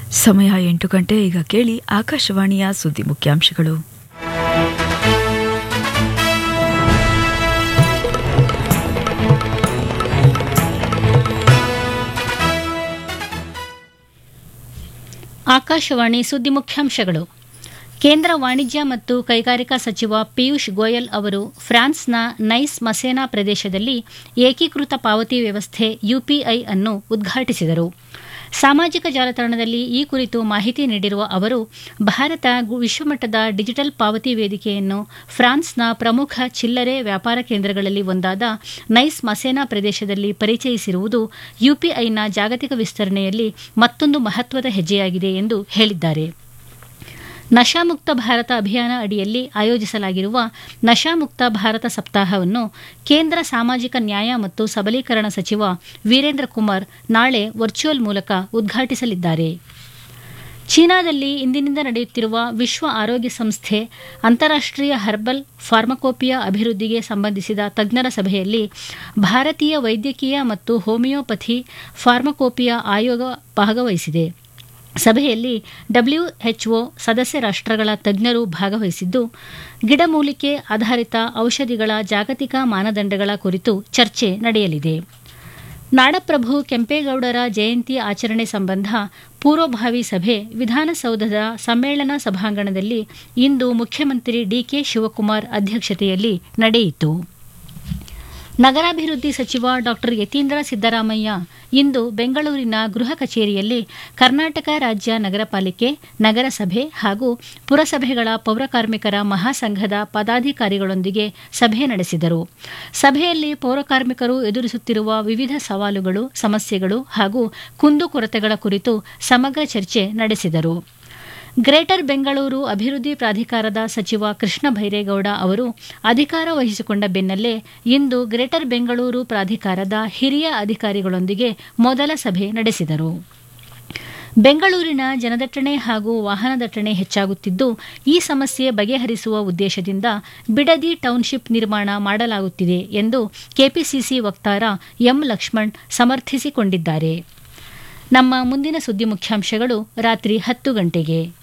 ಸಮಯ ಎಂಟು ಗಂಟೆ ಈಗ ಕೇಳಿ ಆಕಾಶವಾಣಿಯ ಸುದ್ದಿ ಮುಖ್ಯಾಂಶಗಳು ಆಕಾಶವಾಣಿ ಸುದ್ದಿ ಮುಖ್ಯಾಂಶಗಳು ಕೇಂದ್ರ ವಾಣಿಜ್ಯ ಮತ್ತು ಕೈಗಾರಿಕಾ ಸಚಿವ ಪಿಯೂಷ್ ಗೋಯಲ್ ಅವರು ಫ್ರಾನ್ಸ್ನ ನೈಸ್ ಮಸೇನಾ ಪ್ರದೇಶದಲ್ಲಿ ಏಕೀಕೃತ ಪಾವತಿ ವ್ಯವಸ್ಥೆ ಯುಪಿಐ ಅನ್ನು ಉದ್ಘಾಟಿಸಿದರು ಸಾಮಾಜಿಕ ಜಾಲತಾಣದಲ್ಲಿ ಈ ಕುರಿತು ಮಾಹಿತಿ ನೀಡಿರುವ ಅವರು ಭಾರತ ವಿಶ್ವಮಟ್ಟದ ಡಿಜಿಟಲ್ ಪಾವತಿ ವೇದಿಕೆಯನ್ನು ಫ್ರಾನ್ಸ್ನ ಪ್ರಮುಖ ಚಿಲ್ಲರೆ ವ್ಯಾಪಾರ ಕೇಂದ್ರಗಳಲ್ಲಿ ಒಂದಾದ ನೈಸ್ ಮಸೇನಾ ಪ್ರದೇಶದಲ್ಲಿ ಪರಿಚಯಿಸಿರುವುದು ಯುಪಿಐನ ಜಾಗತಿಕ ವಿಸ್ತರಣೆಯಲ್ಲಿ ಮತ್ತೊಂದು ಮಹತ್ವದ ಹೆಜ್ಜೆಯಾಗಿದೆ ಎಂದು ಹೇಳಿದ್ದಾರೆ ನಶಾಮುಕ್ತ ಭಾರತ ಅಭಿಯಾನ ಅಡಿಯಲ್ಲಿ ಆಯೋಜಿಸಲಾಗಿರುವ ನಶಾಮುಕ್ತ ಭಾರತ ಸಪ್ತಾಹವನ್ನು ಕೇಂದ್ರ ಸಾಮಾಜಿಕ ನ್ಯಾಯ ಮತ್ತು ಸಬಲೀಕರಣ ಸಚಿವ ವೀರೇಂದ್ರ ಕುಮಾರ್ ನಾಳೆ ವರ್ಚುವಲ್ ಮೂಲಕ ಉದ್ಘಾಟಿಸಲಿದ್ದಾರೆ ಚೀನಾದಲ್ಲಿ ಇಂದಿನಿಂದ ನಡೆಯುತ್ತಿರುವ ವಿಶ್ವ ಆರೋಗ್ಯ ಸಂಸ್ಥೆ ಅಂತಾರಾಷ್ಟೀಯ ಹರ್ಬಲ್ ಫಾರ್ಮಕೋಪಿಯಾ ಅಭಿವೃದ್ಧಿಗೆ ಸಂಬಂಧಿಸಿದ ತಜ್ಞರ ಸಭೆಯಲ್ಲಿ ಭಾರತೀಯ ವೈದ್ಯಕೀಯ ಮತ್ತು ಹೋಮಿಯೋಪಥಿ ಫಾರ್ಮಕೋಪಿಯಾ ಆಯೋಗ ಭಾಗವಹಿಸಿದೆ ಸಭೆಯಲ್ಲಿ ಡಬ್ಲ್ಯೂಎಚ್ಒ ಸದಸ್ಯ ರಾಷ್ಟ್ರಗಳ ತಜ್ಞರು ಭಾಗವಹಿಸಿದ್ದು ಗಿಡಮೂಲಿಕೆ ಆಧಾರಿತ ಔಷಧಿಗಳ ಜಾಗತಿಕ ಮಾನದಂಡಗಳ ಕುರಿತು ಚರ್ಚೆ ನಡೆಯಲಿದೆ ನಾಡಪ್ರಭು ಕೆಂಪೇಗೌಡರ ಜಯಂತಿ ಆಚರಣೆ ಸಂಬಂಧ ಪೂರ್ವಭಾವಿ ಸಭೆ ವಿಧಾನಸೌಧದ ಸಮ್ಮೇಳನ ಸಭಾಂಗಣದಲ್ಲಿ ಇಂದು ಮುಖ್ಯಮಂತ್ರಿ ಡಿಕೆ ಶಿವಕುಮಾರ್ ಅಧ್ಯಕ್ಷತೆಯಲ್ಲಿ ನಡೆಯಿತು ನಗರಾಭಿವೃದ್ಧಿ ಸಚಿವ ಡಾ ಯತೀಂದ್ರ ಸಿದ್ದರಾಮಯ್ಯ ಇಂದು ಬೆಂಗಳೂರಿನ ಗೃಹ ಕಚೇರಿಯಲ್ಲಿ ಕರ್ನಾಟಕ ರಾಜ್ಯ ನಗರ ಪಾಲಿಕೆ ನಗರಸಭೆ ಹಾಗೂ ಪುರಸಭೆಗಳ ಪೌರಕಾರ್ಮಿಕರ ಮಹಾಸಂಘದ ಪದಾಧಿಕಾರಿಗಳೊಂದಿಗೆ ಸಭೆ ನಡೆಸಿದರು ಸಭೆಯಲ್ಲಿ ಪೌರಕಾರ್ಮಿಕರು ಎದುರಿಸುತ್ತಿರುವ ವಿವಿಧ ಸವಾಲುಗಳು ಸಮಸ್ಯೆಗಳು ಹಾಗೂ ಕುಂದುಕೊರತೆಗಳ ಕುರಿತು ಸಮಗ್ರ ಚರ್ಚೆ ನಡೆಸಿದರು ಗ್ರೇಟರ್ ಬೆಂಗಳೂರು ಅಭಿವೃದ್ಧಿ ಪ್ರಾಧಿಕಾರದ ಸಚಿವ ಕೃಷ್ಣ ಭೈರೇಗೌಡ ಅವರು ಅಧಿಕಾರ ವಹಿಸಿಕೊಂಡ ಬೆನ್ನಲ್ಲೇ ಇಂದು ಗ್ರೇಟರ್ ಬೆಂಗಳೂರು ಪ್ರಾಧಿಕಾರದ ಹಿರಿಯ ಅಧಿಕಾರಿಗಳೊಂದಿಗೆ ಮೊದಲ ಸಭೆ ನಡೆಸಿದರು ಬೆಂಗಳೂರಿನ ಜನದಟ್ಟಣೆ ಹಾಗೂ ವಾಹನ ದಟ್ಟಣೆ ಹೆಚ್ಚಾಗುತ್ತಿದ್ದು ಈ ಸಮಸ್ಯೆ ಬಗೆಹರಿಸುವ ಉದ್ದೇಶದಿಂದ ಬಿಡದಿ ಟೌನ್ಶಿಪ್ ನಿರ್ಮಾಣ ಮಾಡಲಾಗುತ್ತಿದೆ ಎಂದು ಕೆಪಿಸಿಸಿ ವಕ್ತಾರ ಎಂ ಲಕ್ಷ್ಮಣ್ ಸಮರ್ಥಿಸಿಕೊಂಡಿದ್ದಾರೆ ನಮ್ಮ ಮುಂದಿನ ಸುದ್ದಿ ಮುಖ್ಯಾಂಶಗಳು ರಾತ್ರಿ ಹತ್ತು ಗಂಟೆಗೆ